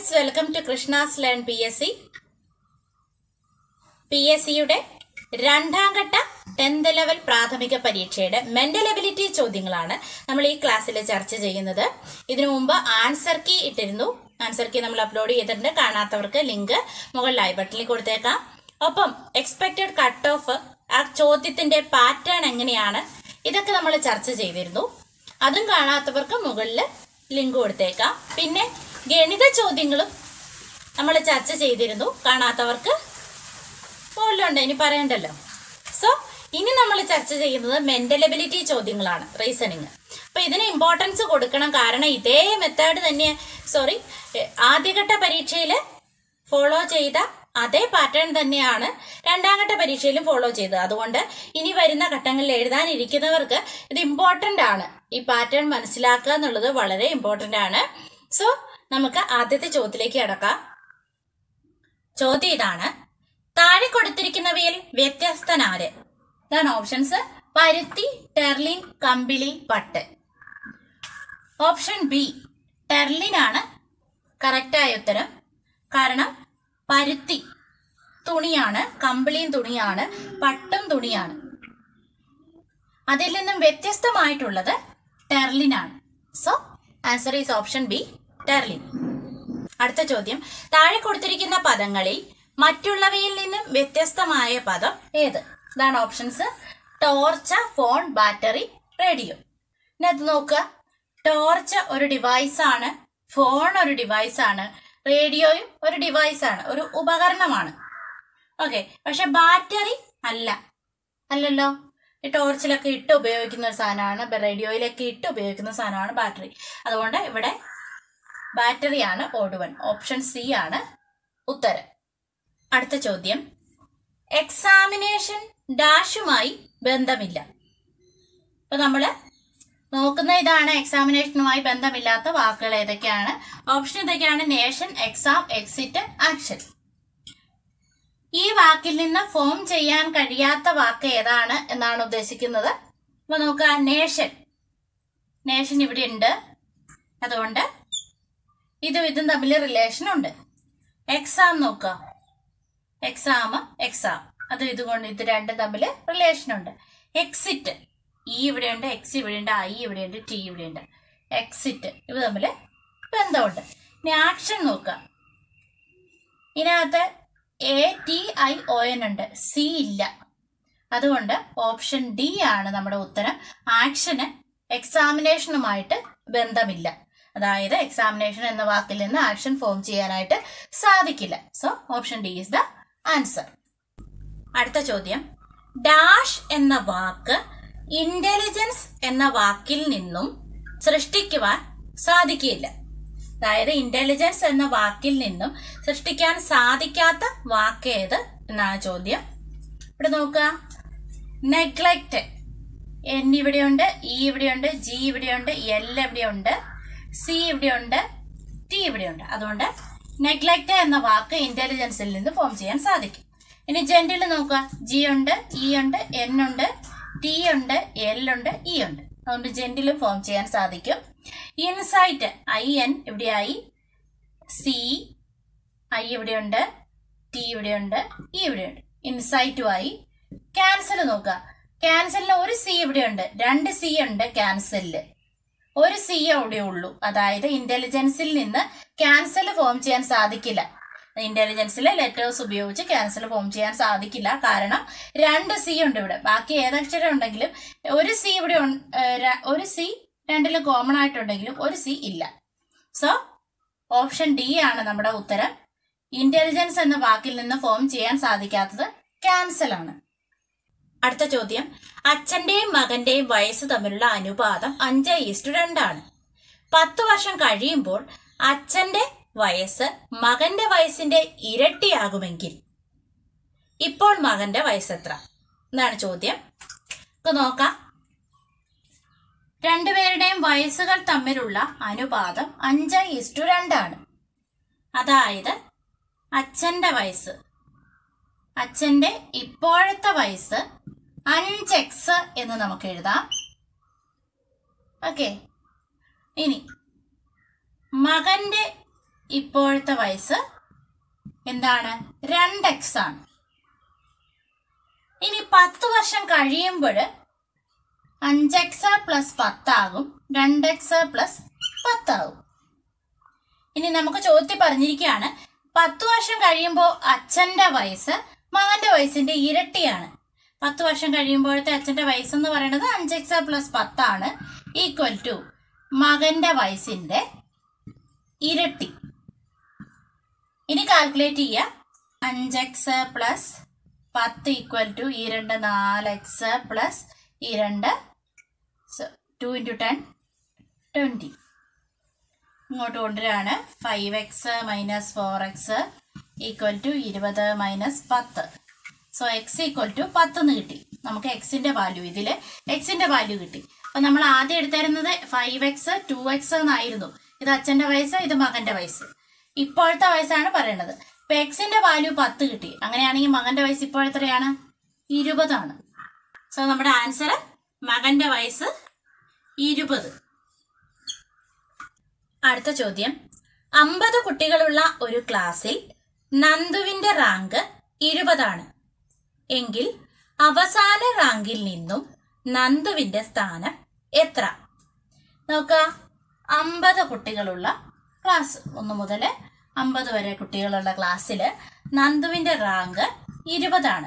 friends welcome to Krishna's learn P S C P S സിയുടെ രണ്ടാം ഘട്ട ടെൻത്ത് ലെവൽ പ്രാഥമിക പരീക്ഷയുടെ മെന്റൽ എബിലിറ്റി ചോദ്യങ്ങളാണ് നമ്മൾ ഈ ക്ലാസ്സിൽ ചർച്ച ചെയ്യുന്നത് ഇതിനു മുമ്പ് ആൻസർ കീ ഇട്ടിരുന്നു ആൻസർ കീ നമ്മൾ അപ്ലോഡ് ചെയ്തിട്ടുണ്ട് കാണാത്തവർക്ക് ലിങ്ക് മുകളിൽ ഐ ബട്ടണിൽ കൊടുത്തേക്കാം ഒപ്പം എക്സ്പെക്റ്റഡ് കട്ട് ഓഫ് ആ ചോദ്യത്തിന്റെ പാറ്റേൺ എങ്ങനെയാണ് ഇതൊക്കെ നമ്മൾ ചർച്ച ചെയ്തിരുന്നു അതും കാണാത്തവർക്ക് മുകളിൽ ലിങ്ക് കൊടുത്തേക്കാം പിന്നെ ഗണിത ചോദ്യങ്ങളും നമ്മൾ ചർച്ച ചെയ്തിരുന്നു കാണാത്തവർക്ക് മുകളിലുണ്ട് ഇനി പറയണ്ടല്ലോ സോ ഇനി നമ്മൾ ചർച്ച ചെയ്യുന്നത് മെന്റൽ എബിലിറ്റി ചോദ്യങ്ങളാണ് റീസണിങ് അപ്പൊ ഇതിന് ഇമ്പോർട്ടൻസ് കൊടുക്കണം കാരണം ഇതേ മെത്തേഡ് തന്നെ സോറി ആദ്യഘട്ട പരീക്ഷയിൽ ഫോളോ ചെയ്ത അതേ പാറ്റേൺ തന്നെയാണ് രണ്ടാം ഘട്ട പരീക്ഷയിലും ഫോളോ ചെയ്തത് അതുകൊണ്ട് ഇനി വരുന്ന ഘട്ടങ്ങളിൽ എഴുതാനിരിക്കുന്നവർക്ക് ഇത് ഇമ്പോർട്ടൻ്റ് ആണ് ഈ പാറ്റേൺ മനസ്സിലാക്കുക എന്നുള്ളത് വളരെ ഇമ്പോർട്ടൻ്റ് ആണ് സോ നമുക്ക് ആദ്യത്തെ ചോദ്യത്തിലേക്ക് കിടക്കാം ചോദ്യം ഇതാണ് താഴെ കൊടുത്തിരിക്കുന്നവയിൽ വ്യത്യസ്തനാര് ഇതാണ് ഓപ്ഷൻസ് പരുത്തി ടെർലിൻ കമ്പിളി പട്ട് ഓപ്ഷൻ ബി ടെർലിൻ ആണ് കറക്റ്റായ ഉത്തരം കാരണം പരുത്തി തുണിയാണ് കമ്പിളിയും തുണിയാണ് പട്ടും തുണിയാണ് അതിൽ നിന്നും വ്യത്യസ്തമായിട്ടുള്ളത് ടെർലിനാണ് so answer is option B terylene അടുത്ത ചോദ്യം താഴെ കൊടുത്തിരിക്കുന്ന പദങ്ങളിൽ മറ്റുള്ളവയിൽ നിന്നും വ്യത്യസ്തമായ പദം ഏത് ഇതാണ് options torch phone battery radio ഇതിനകത്ത് നോക്കുക ടോർച്ച് ഒരു ഡിവൈസ് ആണ് ഫോൺ ഒരു ഡിവൈസ് ആണ് റേഡിയോയും ഒരു ഡിവൈസ് ആണ് ഒരു ഉപകരണമാണ് ഓക്കെ പക്ഷെ ബാറ്ററി അല്ല അല്ലല്ലോ ഈ ടോർച്ചിലൊക്കെ ഇട്ട് ഉപയോഗിക്കുന്ന ഒരു സാധനമാണ് റേഡിയോയിലൊക്കെ ഇട്ട് ഉപയോഗിക്കുന്ന സാധനമാണ് ബാറ്ററി അതുകൊണ്ട് ഇവിടെ ബാറ്ററിയാണ് ഓഡ് വൺ ഓപ്ഷൻ സി ആണ് ഉത്തരം അടുത്ത ചോദ്യം എക്സാമിനേഷൻ ഡാഷുമായി ബന്ധമില്ല അപ്പൊ നമ്മള് നോക്കുന്ന ഇതാണ് എക്സാമിനേഷനുമായി ബന്ധമില്ലാത്ത വാക്കുകൾ ഏതൊക്കെയാണ് ഓപ്ഷൻ ഇതൊക്കെയാണ് നേഷൻ എക്സാം എക്സിറ്റ് ആക്ഷൻ ഈ വാക്കിൽ നിന്ന് ഫോം ചെയ്യാൻ കഴിയാത്ത വാക്ക് ഏതാണ് എന്നാണ് ഉദ്ദേശിക്കുന്നത് അപ്പൊ നോക്കുക നേഷൻ നേഷൻ ഇവിടെ ഉണ്ട് അതുകൊണ്ട് ഇതും ഇതും തമ്മിൽ റിലേഷൻ ഉണ്ട് എക്സാം നോക്കുക എക്സാം എക്സാം അത് ഇതുകൊണ്ട് ഇത് രണ്ടും തമ്മിൽ റിലേഷൻ ഉണ്ട് എക്സിറ്റ് ഇ ഇവിടെ ഉണ്ട് എക്സ് ഇവിടെ ഉണ്ട് ഐ ഇവിടെ ഉണ്ട് ടി ഇവിടെ ഉണ്ട് എക്സിറ്റ് ഇവ തമ്മിൽ ബന്ധമുണ്ട് ഇനി ആക്ഷൻ നോക്കുക ഇതിനകത്ത് A T I O N ഉണ്ട് സി ഇല്ല അതുകൊണ്ട് ഓപ്ഷൻ ഡി ആണ് നമ്മുടെ ഉത്തരം ആക്ഷന് എക്സാമിനേഷനുമായിട്ട് ബന്ധമില്ല അതായത് എക്സാമിനേഷൻ എന്ന വാക്കിൽ നിന്ന് ആക്ഷൻ ഫോം ചെയ്യാനായിട്ട് സാധിക്കില്ല so option D is the answer അടുത്ത ചോദ്യം ഡാഷ് എന്ന വാക്ക് ഇന്റലിജൻസ് എന്ന വാക്കിൽ നിന്നും സൃഷ്ടിക്കുവാൻ സാധിക്കില്ല അതായത് ഇന്റലിജൻസ് എന്ന വാക്കിൽ നിന്നും സൃഷ്ടിക്കാൻ സാധിക്കാത്ത വാക്ക് ഏത് എന്നാണ് ചോദ്യം ഇവിടെ നോക്കുക നെഗ്ലക്റ്റ് എൻ ഇവിടെയുണ്ട് ഇ ഇവിടെയുണ്ട് ജി ഇവിടെയുണ്ട് എൽ ഇവിടെയുണ്ട് സി ഇവിടെയുണ്ട് ടി ഇവിടെയുണ്ട് അതുകൊണ്ട് നെഗ്ലക്റ്റ് എന്ന വാക്ക് ഇന്റലിജൻസിൽ നിന്ന് ഫോം ചെയ്യാൻ സാധിക്കും ഇനി ജെൻഡിൽ നോക്കുക ജി ഉണ്ട് ഇ ഉണ്ട് എൻ ഉണ്ട് ടി ഉണ്ട് എൽ ഉണ്ട് ഇ ഉണ്ട് അതുകൊണ്ട് ജെൻഡിലും ഫോം ചെയ്യാൻ സാധിക്കും ഇൻസൈറ്റ് ഐ എൻ ഇവിടെയായി സി ഐ ഇവിടെയുണ്ട് ടി ഇവിടെയുണ്ട് ഇ ഇവിടെയുണ്ട് ഇൻസൈറ്റുമായി ക്യാൻസൽ നോക്കുക ക്യാൻസലിന് ഒരു സി ഇവിടെയുണ്ട് രണ്ട് സി ഉണ്ട് ക്യാൻസലില് ഒരു സി അവിടെ ഉള്ളൂ അതായത് ഇന്റലിജൻസിൽ നിന്ന് ക്യാൻസൽ ഫോം ചെയ്യാൻ സാധിക്കില്ല ഇന്റലിജൻസിലെ ലെറ്റേഴ്സ് ഉപയോഗിച്ച് ക്യാൻസൽ ഫോം ചെയ്യാൻ സാധിക്കില്ല കാരണം രണ്ട് സി ഉണ്ട് ഇവിടെ ബാക്കി ഏതക്ഷരം ഉണ്ടെങ്കിലും ഒരു സി ഇവിടെ ഒരു സി രണ്ടിലും കോമൺ ആയിട്ടുണ്ടെങ്കിലും ഒരു സി ഇല്ല സോ ഓപ്ഷൻ ഡി ആണ് നമ്മുടെ ഉത്തരം ഇന്റലിജൻസ് എന്ന വാക്കിൽ നിന്ന് ഫോം ചെയ്യാൻ സാധിക്കാത്തത് ക്യാൻസൽ ആണ് അടുത്ത ചോദ്യം അച്ഛന്റെയും മകന്റെയും വയസ്സ് തമ്മിലുള്ള അനുപാതം അഞ്ച് ഈസ്റ്റു രണ്ടാണ് പത്ത് വർഷം കഴിയുമ്പോൾ അച്ഛന്റെ വയസ്സ് മകന്റെ വയസ്സിന്റെ ഇരട്ടിയാകുമെങ്കിൽ ഇപ്പോൾ മകന്റെ വയസ്സ് എത്ര എന്നാണ് ചോദ്യം നോക്കാം രണ്ടുപേരുടെയും വയസ്സുകൾ തമ്മിലുള്ള അനുപാതം അഞ്ച് ഈസ്റ്റു രണ്ടാണ് അതായത് അച്ഛന്റെ വയസ്സ് അച്ഛന്റെ ഇപ്പോഴത്തെ വയസ്സ് അഞ്ച് എക്സ് എന്ന് നമുക്ക് എഴുതാം ഓക്കെ ഇനി മകന്റെ ഇപ്പോഴത്തെ വയസ്സ് എന്താണ് രണ്ട് എക്സ് ആണ് ഇനി പത്ത് വർഷം കഴിയുമ്പോൾ അഞ്ച് എക്സ് പ്ലസ് പത്താകും രണ്ട് എക്സ് പ്ലസ് പത്താകും ഇനി നമുക്ക് ചോദ്യത്തിൽ പറഞ്ഞിരിക്കുകയാണ് പത്ത് വർഷം കഴിയുമ്പോൾ അച്ഛന്റെ വയസ്സ് മകന്റെ വയസ്സിന്റെ ഇരട്ടിയാണ് പത്ത് വർഷം കഴിയുമ്പോഴത്തെ അച്ഛന്റെ വയസ്സ് എന്ന് പറയുന്നത് അഞ്ച് എക്സ് പ്ലസ് പത്താണ് ഈക്വൽ ടു മകന്റെ വയസ്സിന്റെ ഇരട്ടി ഇനി കാൽക്കുലേറ്റ് ചെയ്യുക അഞ്ച് എക്സ് പ്ലസ് പത്ത് ഈക്വൽ ടു ഈ രണ്ട് നാല് എക്സ് പ്ലസ് ഈ രണ്ട് ടു ഇൻറ്റു ടെൻ ട്വൻറ്റി ഇങ്ങോട്ട് കൊണ്ടുവരികയാണ് five x minus four x equal to ഇരുപത് മൈനസ് പത്ത് സോ എക്സ് ഈക്വൽ ടു പത്തെന്ന് കിട്ടി നമുക്ക് എക്സിന്റെ വാല്യൂ ഇതിൽ എക്സിന്റെ വാല്യൂ കിട്ടി അപ്പൊ നമ്മൾ ആദ്യം എടുത്തിരുന്നത് ഫൈവ് എക്സ് ടു എക്സ് എന്നായിരുന്നു ഇത് അച്ഛന്റെ വയസ്സ് ഇത് മകന്റെ വയസ്സ് ഇപ്പോഴത്തെ വയസ്സാണ് പറയണത് ഇപ്പൊ എക്സിന്റെ വാല്യൂ പത്ത് കിട്ടി അങ്ങനെയാണെങ്കിൽ മകന്റെ വയസ്സ് ഇപ്പോഴെത്രയാണ് ഇരുപതാണ് സോ നമ്മുടെ ആൻസർ മകന്റെ വയസ്സ് ഇരുപത് അടുത്ത ചോദ്യം അമ്പത് കുട്ടികളുള്ള ഒരു ക്ലാസ്സിൽ നന്ദുവിന്റെ റാങ്ക് ഇരുപതാണ് എങ്കിൽ അവസാന റാങ്കിൽ നിന്നും നന്ദുവിന്റെ സ്ഥാനം എത്ര നോക്ക അമ്പത് കുട്ടികളുള്ള ക്ലാസ് ഒന്ന് മുതൽ അമ്പത് വരെ കുട്ടികളുള്ള ക്ലാസ്സിൽ നന്ദുവിന്റെ റാങ്ക് ഇരുപതാണ്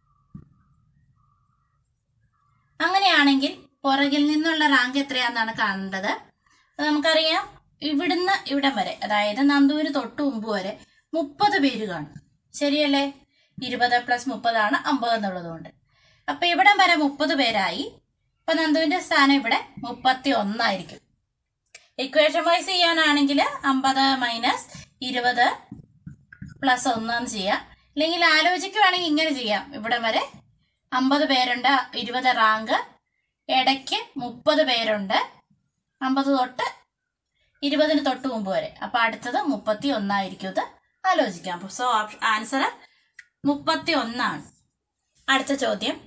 അങ്ങനെയാണെങ്കിൽ പുറകിൽ നിന്നുള്ള റാങ്ക് എത്രയാണെന്നാണ് കാണേണ്ടത് അത് നമുക്കറിയാം ഇവിടുന്ന് ഇവിടം വരെ അതായത് നന്ദുവിന് തൊട്ട് മുമ്പ് വരെ മുപ്പത് പേര് കാണും ശരിയല്ലേ ഇരുപത് പ്ലസ് മുപ്പതാണ് അമ്പത് എന്നുള്ളതുകൊണ്ട് അപ്പൊ ഇവിടം വരെ മുപ്പത് പേരായി അപ്പൊ നന്ദുവിന്റെ സ്ഥാനം ഇവിടെ മുപ്പത്തി ഒന്നായിരിക്കും ഇക്വേഷൻ വൈസ് ചെയ്യാനാണെങ്കിൽ അമ്പത് മൈനസ് ഇരുപത് പ്ലസ് ഒന്നെന്ന് ചെയ്യാം അല്ലെങ്കിൽ ആലോചിക്കുവാണെങ്കിൽ ഇങ്ങനെ ചെയ്യാം ഇവിടം വരെ അമ്പത് പേരുണ്ട് ഇരുപത് റാങ്ക് ഇടയ്ക്ക് മുപ്പത് പേരുണ്ട് അമ്പത് തൊട്ട് ഇരുപതിന് തൊട്ട് മുമ്പ് വരെ അപ്പൊ അടുത്തത് മുപ്പത്തി ഒന്നായിരിക്കും ഇത് ആലോചിക്കാം സോ ആൻസർ മുപ്പത്തി ഒന്നാണ് അടുത്ത ചോദ്യം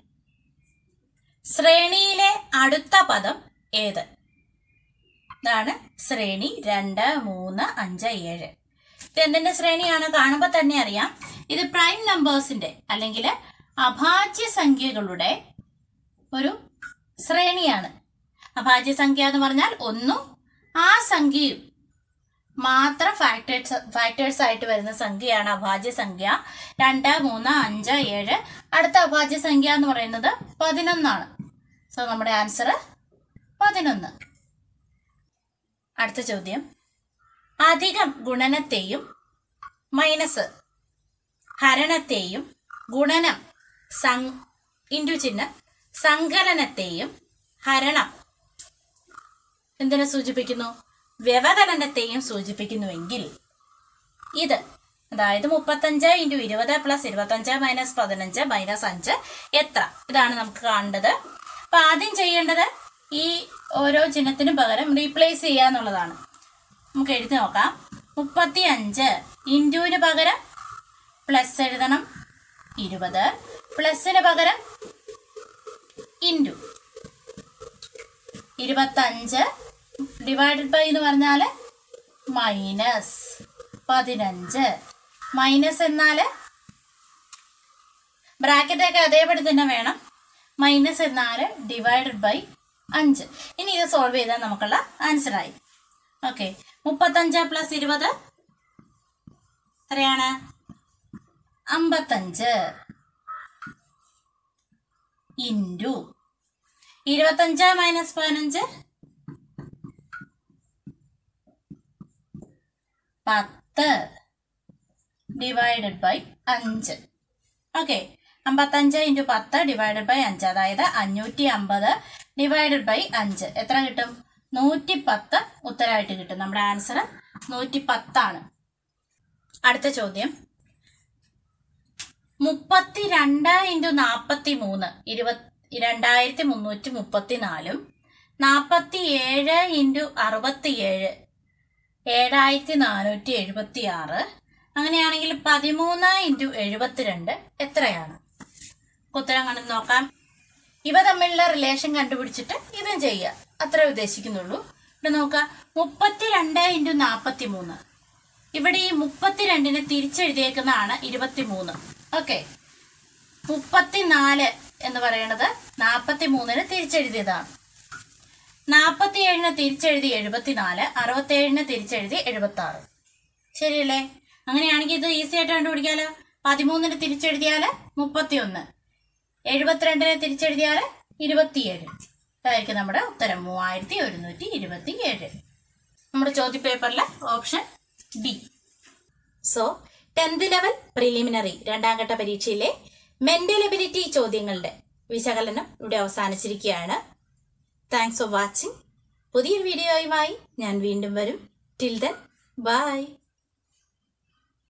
ശ്രേണിയിലെ അടുത്ത പദം ഏത് ഇതാണ് ശ്രേണി രണ്ട് മൂന്ന് അഞ്ച് ഏഴ് ഇത് എന്തിന്റെ ശ്രേണിയാണ് കാണുമ്പോൾ തന്നെ അറിയാം ഇത് പ്രൈം നമ്പേഴ്സിന്റെ അല്ലെങ്കിൽ അഭാജ്യ സംഖ്യകളുടെ ഒരു ശ്രേണിയാണ് അഭാജ്യ സംഖ്യ എന്ന് പറഞ്ഞാൽ ഒന്നും ആ സംഖ്യയും മാത്രം ഫാക്ടേഴ്സ് ഫാക്ടേഴ്സ് ആയിട്ട് വരുന്ന സംഖ്യയാണ് അഭാജ്യ സംഖ്യ രണ്ട് മൂന്ന് അഞ്ച് ഏഴ് അടുത്ത അഭാജ്യ സംഖ്യ എന്ന് പറയുന്നത് പതിനൊന്നാണ് സോ നമ്മുടെ ആൻസർ പതിനൊന്ന് അടുത്ത ചോദ്യം അധികം ഗുണനത്തെയും മൈനസ് ഹരണത്തെയും ഗുണനം സം ഇൻഡു ചിഹ്നം സങ്കലനത്തെയും ഹരണം എന്തിനെ സൂചിപ്പിക്കുന്നു വ്യവകലനത്തെയും സൂചിപ്പിക്കുന്നുവെങ്കിൽ ഇത് അതായത് മുപ്പത്തഞ്ച് ഇൻറ്റു ഇരുപത് പ്ലസ് ഇരുപത്തഞ്ച് മൈനസ് പതിനഞ്ച് മൈനസ് അഞ്ച് എത്ര ഇതാണ് നമുക്ക് കാണേണ്ടത് അപ്പൊ ആദ്യം ചെയ്യേണ്ടത് ഈ ഓരോ ചിഹ്നത്തിനും പകരം റീപ്ലേസ് ചെയ്യുക എന്നുള്ളതാണ് നമുക്ക് എഴുതി നോക്കാം മുപ്പത്തി അഞ്ച് ഇൻറ്റുവിന് പകരം പ്ലസ് എഴുതണം ഇരുപത് പ്ലസിന് പകരം ഇൻറ്റു ഇരുപത്തഞ്ച് ഡിവൈഡഡ് ബൈ എന്ന് പറഞ്ഞാൽ മൈനസ് പതിനഞ്ച് മൈനസ് എന്നാൽ ബ്രാക്കറ്റൊക്കെ അതേപടി തന്നെ വേണം മൈനസ് എന്നാൽ ഡിവൈഡഡ് ബൈ അഞ്ച് ഇനി ഇത് സോൾവ് ചെയ്താൽ നമുക്കുള്ള ആൻസറായി ഓക്കെ മുപ്പത്തഞ്ച് പ്ലസ് ഇരുപത് എത്രയാണ് അമ്പത്തഞ്ച് ഇൻറ്റു ഇരുപത്തഞ്ച് മൈനസ് പതിനഞ്ച് പത്ത് ഡിവൈഡഡ് ബൈ അഞ്ച് ഓക്കെ അമ്പത്തഞ്ച് ഇൻറ്റു പത്ത് ഡിവൈഡഡ് ബൈ അഞ്ച് അതായത് അഞ്ഞൂറ്റി അമ്പത് ഡിവൈഡഡ് ബൈ അഞ്ച് എത്ര കിട്ടും നൂറ്റി പത്ത് ഉത്തരമായിട്ട് കിട്ടും നമ്മുടെ ആൻസർ നൂറ്റി പത്താണ് അടുത്ത ചോദ്യം മുപ്പത്തി രണ്ട് ഇൻറ്റു നാൽപ്പത്തി മൂന്ന് ഇരുപത്തി രണ്ടായിരത്തി മുന്നൂറ്റി മുപ്പത്തി നാലും നാൽപ്പത്തി ഏഴ് ഇൻറ്റു അറുപത്തി ഏഴ് ഏഴായിരത്തി നാനൂറ്റി എഴുപത്തി ആറ് അങ്ങനെയാണെങ്കിൽ പതിമൂന്ന് ഇൻറ്റു എഴുപത്തിരണ്ട് എത്രയാണ് ഉത്തരം കണ്ടു നോക്കാം ഇവ തമ്മിലുള്ള റിലേഷൻ കണ്ടുപിടിച്ചിട്ട് ഇതും ചെയ്യുക അത്രേ ഉദ്ദേശിക്കുന്നുള്ളൂ ഇവിടെ നോക്കാം മുപ്പത്തി രണ്ട് ഇൻറ്റു നാൽപ്പത്തി മൂന്ന് ഇവിടെ ഈ മുപ്പത്തിരണ്ടിനെ തിരിച്ചെഴുതിയേക്കുന്നതാണ് ഇരുപത്തിമൂന്ന് ഓക്കെ മുപ്പത്തിനാല് എന്ന് പറയുന്നത് നാൽപ്പത്തി മൂന്നിന് തിരിച്ചെഴുതിയതാണ് നാൽപ്പത്തി ഏഴിന് തിരിച്ചെഴുതി എഴുപത്തിനാല് അറുപത്തേഴിന് തിരിച്ചെഴുതി എഴുപത്തി ആറ് ശരിയല്ലേ അങ്ങനെയാണെങ്കിൽ ഇത് ഈസി ആയിട്ട് കണ്ടുപിടിക്കാലോ പതിമൂന്നിന് തിരിച്ചെഴുതിയാൽ മുപ്പത്തി ഒന്ന് എഴുപത്തിരണ്ടിന് തിരിച്ചെഴുതിയാൽ ഇരുപത്തിയേഴ് ഇതായിരിക്കും നമ്മുടെ ഉത്തരം മൂവായിരത്തി ഒരുന്നൂറ്റി ഇരുപത്തി ഏഴ് നമ്മുടെ ചോദ്യപേപ്പറിലെ option B so tenth level preliminary രണ്ടാം ഘട്ട പരീക്ഷയിലെ മെന്റൽ എബിലിറ്റി ചോദ്യങ്ങളുടെ വിശകലനം ഇവിടെ അവസാനിച്ചിരിക്കുകയാണ് താങ്ക്സ് ഫോർ വാച്ചിങ് പുതിയൊരു വീഡിയോയുമായി ഞാൻ വീണ്ടും വരും ടിൽ ദെൻ ബൈ